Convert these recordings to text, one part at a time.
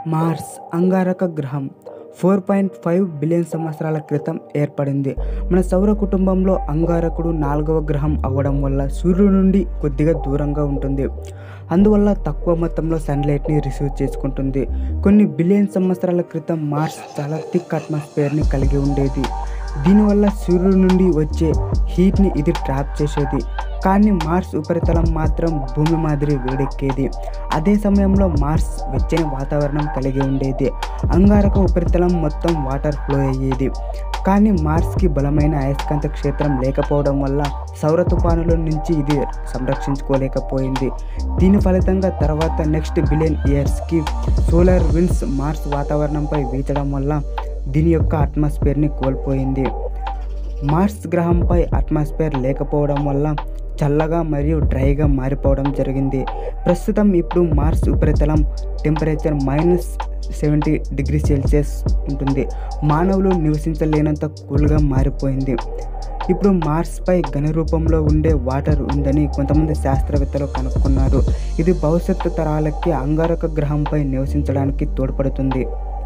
Mars అంగారక గ్రహం four point five billion సంవత్సరాల క్రితం ఏర్పడింది మన సౌర కుటుంబంలో అంగారకుడు నాలుగవ గ్రహం అవ్వడం వల్ల సూర్యుడి నుండి కొద్దిగా దూరంగా ఉంటుంది అందువల్ల తక్కువ మొత్తంలో సన్లైట్ని రిసీవ్ చేసుకుంటుంది కొన్ని బిలియన్ సంవత్సరాల క్రితం మార్స్ చాలా థిక్ అట్మాస్ఫియర్ని కలిగి ఉండేది దీనివల్ల సూర్యుడి నుండి వచ్చే హీట్ని ఇది ట్రాప్ చేసేది కానీ మార్స్ ఉపరితలం మాత్రం భూమి మాదిరి వేడెక్కేది అదే సమయంలో మార్స్ వెచ్చని వాతావరణం కలిగి ఉండేది అంగారక ఉపరితలం మొత్తం వాటర్ ఫ్లో అయ్యేది కానీ మార్స్కి బలమైన అయస్కాంత క్షేత్రం లేకపోవడం వల్ల సౌర తుఫానుల నుంచి ఇది సంరక్షించుకోలేకపోయింది దీని ఫలితంగా తర్వాత నెక్స్ట్ బిలియన్ ఇయర్స్కి సోలార్ విండ్స్ మార్స్ వాతావరణంపై వీచడం వల్ల దీని యొక్క అట్మాస్ఫియర్ని కోల్పోయింది మార్స్ గ్రహంపై అట్మాస్ఫియర్ లేకపోవడం వల్ల చల్లగా మరియు డ్రైగా మారిపోవడం జరిగింది ప్రస్తుతం ఇప్పుడు మార్స్ ఉపరితలం temperature minus seventy degree Celsius ఉంటుంది మానవులు నివసించలేనంత కూల్గా మారిపోయింది ఇప్పుడు మార్స్పై ఘన రూపంలో ఉండే వాటర్ ఉందని కొంతమంది శాస్త్రవేత్తలు కనుక్కున్నారు ఇది భవిష్యత్తు తరాలకి అంగారక గ్రహంపై నివసించడానికి తోడ్పడుతుంది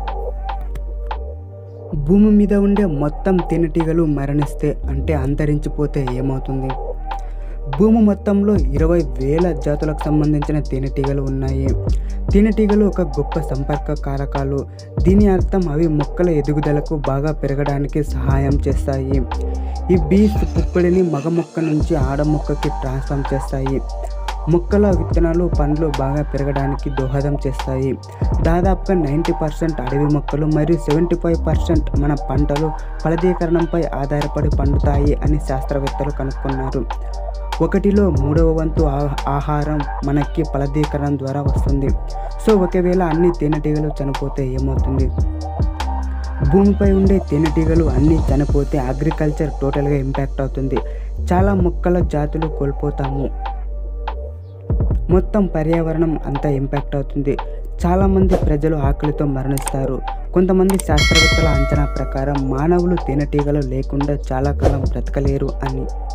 భూమి మీద ఉండే మొత్తం తేనెటీగలు మరణిస్తే అంటే అంతరించిపోతే ఏమవుతుంది భూమి మొత్తంలో ఇరవై వేల జాతులకు సంబంధించిన తేనెటీగలు ఉన్నాయి తేనెటీగలు ఒక గొప్ప సంపర్క కారకాలు దీని అర్థం అవి మొక్కల ఎదుగుదలకు బాగా పెరగడానికి సహాయం చేస్తాయి ఈ బీస్ పుప్పొడిని మగ మొక్క నుంచి ఆడ మొక్కకి ట్రాన్స్ఫార్మ్ చేస్తాయి మొక్కల విత్తనాలు పండ్లు బాగా పెరగడానికి దోహదం చేస్తాయి దాదాపుగా నైంటీ పర్సెంట్ అడవి మొక్కలు మరియు సెవెంటీ ఫైవ్ పర్సెంట్ మన పంటలు ఫలదీకరణంపై ఆధారపడి పండుతాయి అని శాస్త్రవేత్తలు కనుక్కున్నారు ఒకటిలో మూడవ వంతు ఆ- ఆహారం మనకి ఫలదీకరణం ద్వారా వస్తుంది సో ఒకవేళ అన్ని తేనెటీగలు చనిపోతే ఏమవుతుంది భూమిపై ఉండే తేనెటీగలు అన్నీ చనిపోతే అగ్రికల్చర్ టోటల్గా ఇంపాక్ట్ అవుతుంది చాలా మొక్కల జాతులు కోల్పోతాము మొత్తం పర్యావరణం అంతా ఇంపాక్ట్ అవుతుంది చాలామంది ప్రజలు ఆకలితో మరణిస్తారు కొంతమంది శాస్త్రవేత్తల అంచనా ప్రకారం మానవులు తేనెటీగలు లేకుండా చాలా కాలం బ్రతకలేరు అని